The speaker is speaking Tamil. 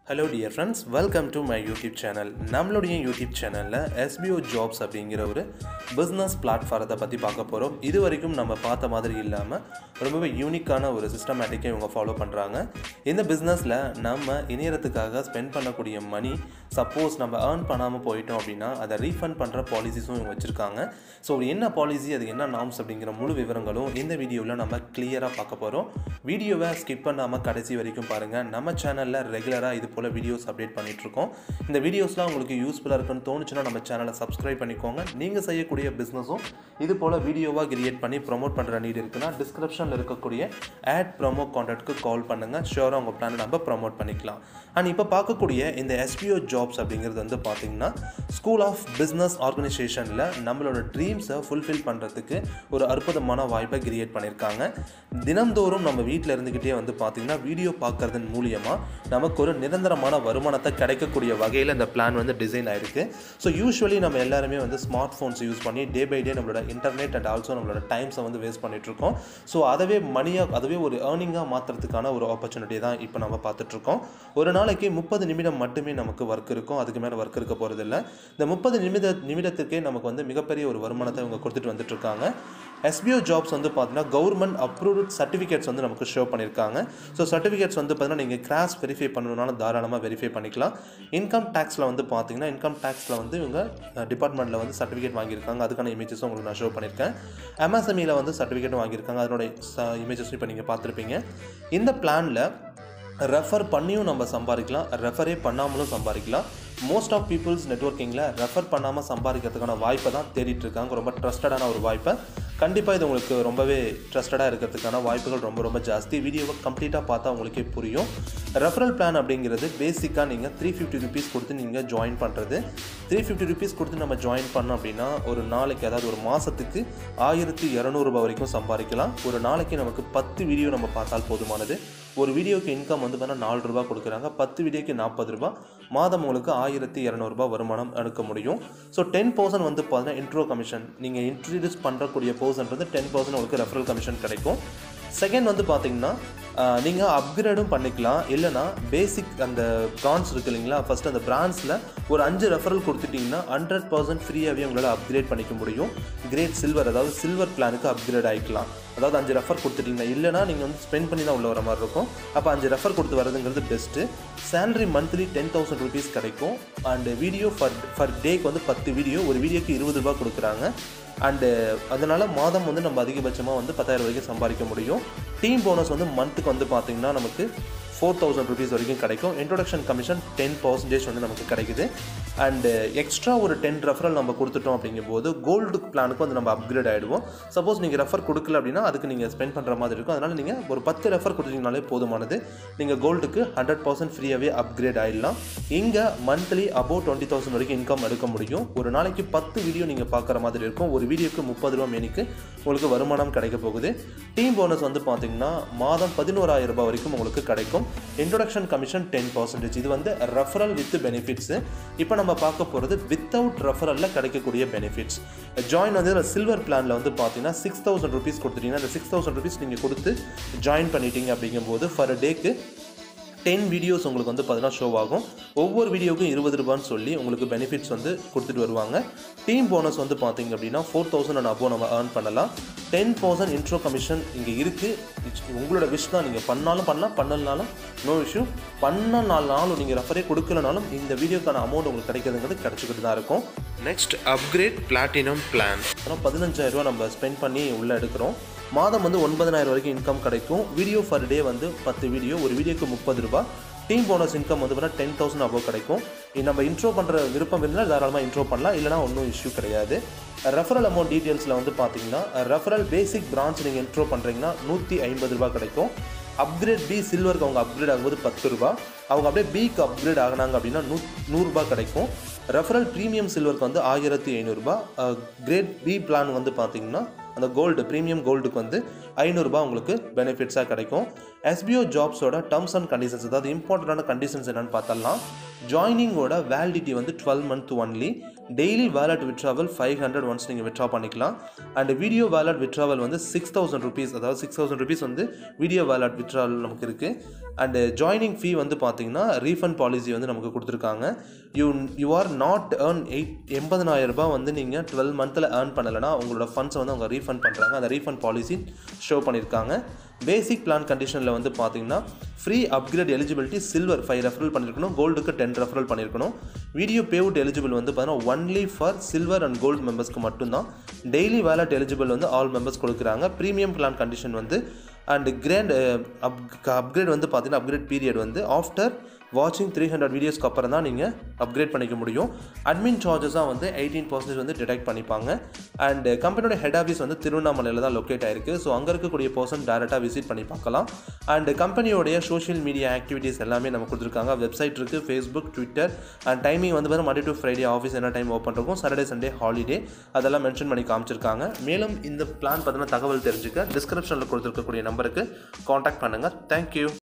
hello dear friends welcome to my YouTube channel நம்மளுடைய யூடியூப் சேனலில் எஸ்பிஓ ஜாப்ஸ் அப்படிங்கிற ஒரு பிஸ்னஸ் பிளாட்ஃபாரத்தை பற்றி பார்க்க போகிறோம் இது வரைக்கும் நம்ம பார்த்த மாதிரி இல்லாமல் ரொம்பவே யூனிக்கான ஒரு சிஸ்டமேட்டிக்கை இவங்க ஃபாலோ பண்ணுறாங்க இந்த பிஸ்னஸில் நம்ம இணையறதுக்காக ஸ்பெண்ட் பண்ணக்கூடிய மணி சப்போஸ் நம்ம ஏர்ன் பண்ணாமல் போயிட்டோம் அப்படின்னா அதை ரீஃபண்ட் பண்ணுற பாலிசிஸும் இவங்க வச்சுருக்காங்க ஸோ என்ன பாலிசி அது என்ன நார்ம்ஸ் அப்படிங்கிற முழு விவரங்களும் இந்த வீடியோவில் நம்ம கிளியராக பார்க்க போகிறோம் வீடியோவை ஸ்கிப் பண்ணாமல் கடைசி வரைக்கும் பாருங்கள் நம்ம சேனலில் ரெகுலராக இது போல் வீடியோஸ் அப்டேட் பண்ணிகிட்ருக்கோம் இந்த வீடியோஸ்லாம் உங்களுக்கு யூஸ்ஃபுல்லாக இருக்குன்னு தோணுச்சுன்னா நம்ம சேனலை சப்ஸ்கிரைப் பண்ணிக்கோங்க நீங்கள் செய்யக்கூடிய பிஸ்னஸும் இது போல் வீடியோவாக கிரியேட் பண்ணி ப்ரொமோட் பண்ணுற நீட் இருக்குன்னா டிஸ்கிரிப்ஷனில் இருக்கக்கூடிய ஆட் ப்ரொமோ கான்டாக்ட்க்கு கால் பண்ணுங்கள் ஷியோராக உங்கள் பிளானை நம்ம ப்ரொமோட் பண்ணிக்கலாம் அண்ட் இப்போ பார்க்கக்கூடிய இந்த எஸ்பிஓ ஜாப்ஸ் அப்படிங்கிறது வந்து பார்த்திங்கன்னா ஸ்கூல் ஆஃப் பிஸ்னஸ் ஆர்கனைசேஷனில் நம்மளோட ட்ரீம்ஸை ஃபுல்ஃபில் பண்ணுறதுக்கு ஒரு அற்புதமான வாய்ப்பை கிரியேட் பண்ணியிருக்காங்க தினந்தோறும் நம்ம வீட்டில் இருந்துக்கிட்டே வந்து பார்த்திங்கன்னா வீடியோ பார்க்குறதன் மூலியமாக நமக்கு ஒரு நிரந்தரமான வருமானத்தை கிடைக்கக்கூடிய வகையில் இந்த பிளான் வந்து டிசைன் ஆயிருக்கு ஸோ யூஸ்வலி நம்ம எல்லாருமே வந்து ஸ்மார்ட் ஃபோன்ஸ் யூஸ் பண்ணி டே பை டே நம்மளோட இன்டர்நெட் அண்ட் ஆல்சோ நம்மளோட டைம்ஸை வந்து வேஸ்ட் பண்ணிகிட்ருக்கோம் ஸோ அதவே மணியாக அதுவே ஒரு ஏர்னிங்காக மாற்றுறதுக்கான ஒரு ஆப்பர்ச்சுனிட்டி தான் இப்போ நம்ம பார்த்துட்ருக்கோம் ஒரு நாளைக்கு முப்பது நிமிடம் மட்டுமே நமக்கு ஒர்க் இருக்கும் அதுக்கு மேலே ஒர்க் இருக்க போகிறதில்ல இந்த முப்பது நிமிட நிமிடத்துக்கே நமக்கு வந்து மிகப்பெரிய ஒரு வருமானத்தை இவங்க கொடுத்துட்டு வந்துட்டுருக்காங்க எஸ்பிஓ ஜாப்ஸ் வந்து பார்த்தீங்கன்னா கவர்மெண்ட் அப்ரூவ்ட் சர்டிஃபிகேட்ஸ் வந்து நமக்கு ஷோ பண்ணியிருக்காங்க ஸோ சர்டிஃபிகேட்ஸ் வந்து பார்த்தீங்கன்னா நீங்கள் கிராஸ் வெரிஃபை பண்ணணும்னாலும் தாராளமாக வெரிஃபை பண்ணிக்கலாம் இன்கம் டேக்ஸில் வந்து பார்த்தீங்கன்னா இன்கம் டேக்ஸில் வந்து இவங்க டிபார்ட்மெண்ட்டில் வந்து சர்டிஃபிகேட் வாங்கியிருக்காங்க அதுக்கான இமேஜஸும் உங்களுக்கு நான் ஷோ பண்ணியிருக்கேன் எம்எஸ்எம்இயில் வந்து சர்டிஃபிகேட்டும் வாங்கியிருக்காங்க அதனோட இமேஜஸும் இப்போ நீங்கள் பார்த்துருப்பீங்க இந்த பிளானில் ரெஃபர் பண்ணியும் நம்ம சம்பாதிக்கலாம் ரெஃபரே பண்ணாமலும் சம்பாதிக்கலாம் மோஸ்ட் ஆஃப் பீப்புள்ஸ் நெட்ஒர்க்கிங்கில் ரெஃபர் பண்ணாமல் சம்பாதிக்கிறதுக்கான வாய்ப்பை தான் தேடிட்டு இருக்காங்க ரொம்ப ட்ரஸ்டடான ஒரு வாய்ப்பை கண்டிப்பாக இது உங்களுக்கு ரொம்பவே ட்ரஸ்டடாக இருக்கிறதுக்கான வாய்ப்புகள் ரொம்ப ரொம்ப ஜாஸ்தி வீடியோவை கம்ப்ளீட்டாக பார்த்தா உங்களுக்கே புரியும் ரெஃபரல் பிளான் அப்படிங்கிறது பேசிக்காக நீங்கள் த்ரீ ஃபிஃப்டி ருபீஸ் கொடுத்து நீங்கள் ஜாயின் பண்ணுறது த்ரீ ஃபிஃப்டி ருபீஸ் கொடுத்து நம்ம ஜாயின் பண்ணோம் அப்படின்னா ஒரு நாளைக்கு அதாவது ஒரு மாதத்துக்கு ஆயிரத்தி இரநூறுபா வரைக்கும் சம்பாதிக்கலாம் ஒரு நாளைக்கு நமக்கு பத்து வீடியோ நம்ம பார்த்தால் போதுமானது ஒரு வீடியோக்கு இன்கம் வந்து பார்த்தீங்கன்னா நாலு ரூபா கொடுக்குறாங்க பத்து வீடியோக்கு நாற்பது ரூபா மாதம் உங்களுக்கு ஆயிரத்தி இரநூறுபா வருமானம் எடுக்க முடியும் ஸோ டென் பர்சன்ட் வந்து பார்த்தீங்கன்னா இன்ட்ரோ கமிஷன் நீங்கள் இன்ட்ரடியூஸ் பண்ணுறக்கூடிய பர்சன்றது டென் பர்சன்ட் உங்களுக்கு ரெஃபரல் கமிஷன் கிடைக்கும் செகண்ட் வந்து பார்த்தீங்கன்னா நீங்கள் அப்கிரேடும் பண்ணிக்கலாம் இல்லைனா பேசிக் அந்த ப்ரான்ஸ் இருக்குது இல்லைங்களா ஃபஸ்ட்டு அந்த பிராண்ட்ஸில் ஒரு அஞ்சு ரெஃபரல் கொடுத்துட்டிங்கன்னா ஹண்ட்ரட் பர்சன்ட் ஃப்ரீயாகவே உங்களால் அப்கிரேட் பண்ணிக்க முடியும் கிரேட் சில்வர் அதாவது சில்வர் பிளானுக்கு அப்கிரேட் ஆகிக்கலாம் அதாவது அஞ்சு ரெஃபர் கொடுத்துட்டிங்கன்னா இல்லைனா நீங்கள் வந்து ஸ்பெண்ட் பண்ணி தான் உள்ள வர மாதிரி இருக்கும் அப்போ அஞ்சு ரெஃபர் கொடுத்து வரதுங்கிறது best salary monthly ten thousand rupees கிடைக்கும் அண்டு வீடியோ ஃபர் ஃபர் டேக்கு வந்து பத்து வீடியோ ஒரு வீடியோக்கு இருபது ரூபா கொடுக்குறாங்க அண்டு அதனால் மாதம் வந்து நம்ம அதிகபட்சமாக வந்து பத்தாயிரம் வரைக்கும் சம்பாதிக்க முடியும் டீம் போனஸ் வந்து மந்த்துக்கு வந்து பார்த்திங்கன்னா நமக்கு ஃபோர் தௌசண்ட் ருபீஸ் வரைக்கும் கிடைக்கும் இன்ட்ரொடக்ஷன் கமிஷன் டென் பர்சன்டேஜ் வந்து நமக்கு கிடைக்குது அண்டு எக்ஸ்ட்ரா ஒரு டென் ரெஃபரல் நம்ம கொடுத்துட்டோம் அப்படிங்கும்போது கோல்டு பிளானுக்கு வந்து நம்ம அப்கிரேட் ஆகிடுவோம் சப்போஸ் நீங்கள் ரெஃபர் கொடுக்கல அப்படின்னா அதுக்கு நீங்கள் ஸ்பெண்ட் பண்ணுற மாதிரி இருக்கும் அதனால் நீங்கள் ஒரு பத்து ரெஃபர் கொடுத்தீங்கனாலே போதுமானது நீங்கள் கோல்டுக்கு ஹண்ட்ரட் பர்சன்ட் ஃப்ரீயாகவே அப்கிரேட் ஆகிடலாம் இங்கே மந்த்லி அபோவ் டுவெண்ட்டி தௌசண்ட் வரைக்கும் இன்கம் எடுக்க முடியும் ஒரு நாளைக்கு பத்து வீடியோ நீங்கள் பார்க்குற மாதிரி இருக்கும் ஒரு வீடியோக்கு முப்பது ரூபா மேனிக்கு உங்களுக்கு வருமானம் கிடைக்க போகுது டீம் போனஸ் வந்து பார்த்தீங்கன்னா மாதம் பதினோராயிரம் ரூபாய் வரைக்கும் உங்களுக்கு கிடைக்கும் இன்ட்ரொடக்ஷன் கமிஷன் டென் பர்சன்டேஜ் இது வந்து ரெஃபரல் வித் பெனிஃபிட்ஸு இப்போ நம்ம பார்க்க போகிறது வித்தவுட் ரெஃபரலில் கிடைக்கக்கூடிய பெனிஃபிட்ஸ் ஜாயின் வந்து சில்வர் பிளானில் வந்து பார்த்தீங்கன்னா சிக்ஸ் தௌசண்ட் ருபீஸ் கொடுத்துட்டீங்கன்னா அந்த சிக்ஸ் தௌசண்ட் ருபீஸ் நீங்கள் கொடுத்து ஜாயின் பண்ணிட்டீங்க அப்படிங்கும்போது ஃபர் டேக்கு டென் வீடியோஸ் உங்களுக்கு வந்து பார்த்தீங்கன்னா ஷோ ஆகும் ஒவ்வொரு வீடியோக்கும் இருபது ரூபான்னு சொல்லி உங்களுக்கு பெனிஃபிட்ஸ் வந்து கொடுத்துட்டு வருவாங்க டீம் போனஸ் வந்து பார்த்தீங்க அப்படின்னா ஃபோர் தௌசண்ட் அண்ட் அபோவ் நம்ம ஏர்ன் பண்ணலாம் டென் பர்சன்ட் இன்ட்ரோ கமிஷன் இங்கே இருக்குது உங்களோட விஷ் தான் நீங்கள் பண்ணாலும் பண்ணலாம் பண்ணலனாலும் நோ இஷ்யூ பண்ண நாலு நாளும் நீங்கள் ரெஃபரே கொடுக்கலனாலும் இந்த வீடியோக்கான அமௌண்ட் உங்களுக்கு கிடைக்கிறதுங்கிறது கிடச்சிக்கிட்டு தான் இருக்கும் நெக்ஸ்ட் அப்கிரேட் பிளாட்டினம் பிளான் ஆனால் பதினஞ்சாயிரரூவா நம்ம ஸ்பெண்ட் பண்ணி உள்ளே எடுக்கிறோம் மாதம் வந்து ஒன்பதனாயிரம் வரைக்கும் இன்கம் கிடைக்கும் வீடியோ ஃபர் டே வந்து பத்து வீடியோ ஒரு வீடியோக்கு முப்பது ரூபா டீம் போனஸ் இன்கம் வந்து பார்த்தீங்கன்னா டென் தௌசண்ட் அபோவ் கிடைக்கும் நம்ம இன்ட்ரோ பண்ணுற விருப்பம் இருந்தால் தாராளமாக இன்ட்ரோ பண்ணலாம் இல்லைனா ஒன்றும் இஷ்யூ கிடையாது ரெஃபரல் அமௌண்ட் டீட்டெயில்ஸில் வந்து பார்த்தீங்கன்னா ரெஃபரல் பேசிக் பிரான்ச் நீங்கள் இன்ட்ரோ பண்ணுறீங்கன்னா நூற்றி ஐம்பது ரூபா கிடைக்கும் அப்கிரேட் பி சில்வருக்கு அவங்க அப்கிரேட் ஆகும்போது பத்து ரூபா அவங்க அப்படியே பிக்கு அப்கிரேட் ஆகினாங்க அப்படின்னா நூ நூறுரூபா கிடைக்கும் ரெஃபரல் ப்ரீமியம் சில்வருக்கு வந்து ஆயிரத்தி ஐநூறுரூபா கிரேட் பி பிளான் வந்து பார்த்தீங்கன்னா அந்த கோல்டு ப்ரீமியம் கோல்டுக்கு வந்து ஐநூறுரூபா உங்களுக்கு பெனிஃபிட்ஸாக கிடைக்கும் எஸ்பிஓ ஜாப்ஸோட டர்ம்ஸ் அண்ட் கண்டிஷன்ஸ் அதாவது இம்பார்ட்டண்டான கண்டிஷன்ஸ் என்னென்னு பார்த்தலாம் ஜாயினிங்கோட வேலிடிட்டி வந்து twelve month only daily wallet withdrawal five hundred once நீங்கள் விட்ரா பண்ணிக்கலாம் அண்ட் வீடியோ வேலட் விட்ராவல் வந்து சிக்ஸ் தௌசண்ட் ருபீஸ் அதாவது சிக்ஸ் தௌசண்ட் ருபீஸ் வந்து வீடியோ வேலட் விட்ராவல் நமக்கு இருக்குது அண்டு ஜாயினிங் ஃபீ வந்து பார்த்தீங்கன்னா ரீஃபண்ட் பாலிசி வந்து நமக்கு கொடுத்துருக்காங்க you you are not earn eight எண்பதனாயிரம் ரூபாய் வந்து நீங்கள் டுவெல் மந்தில் ஏர்ன் பண்ணலைன்னா உங்களோட ஃபண்ட்ஸை வந்து அவங்க ரீஃபண்ட் பண்ணுறாங்க அந்த ரீஃபண்ட் பாலிசி ஷோ பண்ணியிருக்காங்க பேசிக் பிளான் கண்டிஷனில் வந்து பார்த்தீங்கன்னா free upgrade eligibility silver five referral பண்ணியிருக்கணும் கோல்டுக்கு டென் ரெஃபரல் பண்ணியிருக்கணும் வீடியோ பேவுட் எலிஜிபிள் வந்து பார்த்தீங்கன்னா only for silver and gold மெம்பர்ஸ்க்கு மட்டும்தான் டெய்லி வேலட் எலிஜிபிள் வந்து ஆல் மெம்பர்ஸ் கொடுக்குறாங்க ப்ரீமியம் பிளான் கண்டிஷன் வந்து அண்ட் கிராண்ட் அப் அப்கிரேட் வந்து பார்த்தீங்கன்னா அப்கிரேட் பீரியட் வந்து ஆஃப்டர் வாட்சிங் த்ரீ ஹண்ட்ரட் வீடியோஸ்க்கு அப்புறம் தான் நீங்கள் அப்கிரேட் பண்ணிக்க முடியும் அட்மின் சார்ஜஸாக வந்து எயிட்டீன் பர்சன்டேஜ் வந்து டிடெக்ட் பண்ணிப்பாங்க அண்ட் கம்பெனியோட ஹெட் ஆஃபீஸ் வந்து திருவண்ணாமலையில் தான் லொக்கேட் ஆயிருக்கு ஸோ அங்கே இருக்கக்கூடிய பர்சன் டேரெக்டாக விசிட் பண்ணி பார்க்கலாம் அண்ட் கம்பெனியோடைய சோஷியல் மீடியா ஆக்டிவிட்டீஸ் எல்லாமே நம்ம கொடுத்துருக்காங்க வெப்சைட் இருக்குது ஃபேஸ்புக் ட்விட்டர் அண்ட் டைமிங் வந்து பார்த்தீங்கன்னா மண்டே டு ஃப்ரைடே ஆஃபீஸ் என்ன டைம் ஓப்பன் இருக்கும் சாட்டர்டே சண்டே ஹாலிடே அதெல்லாம் மென்ஷன் பண்ணி காமிச்சிருக்காங்க மேலும் இந்த பிளான் பார்த்தீங்கன்னா தகவல் தெரிஞ்சுக்க டிஸ்கிரிப்ஷனில் கொடுத்துருக்கக்கூடிய நம்பருக்கு காண்டாக்ட் பண்ணுங்கள் தேங்க்யூ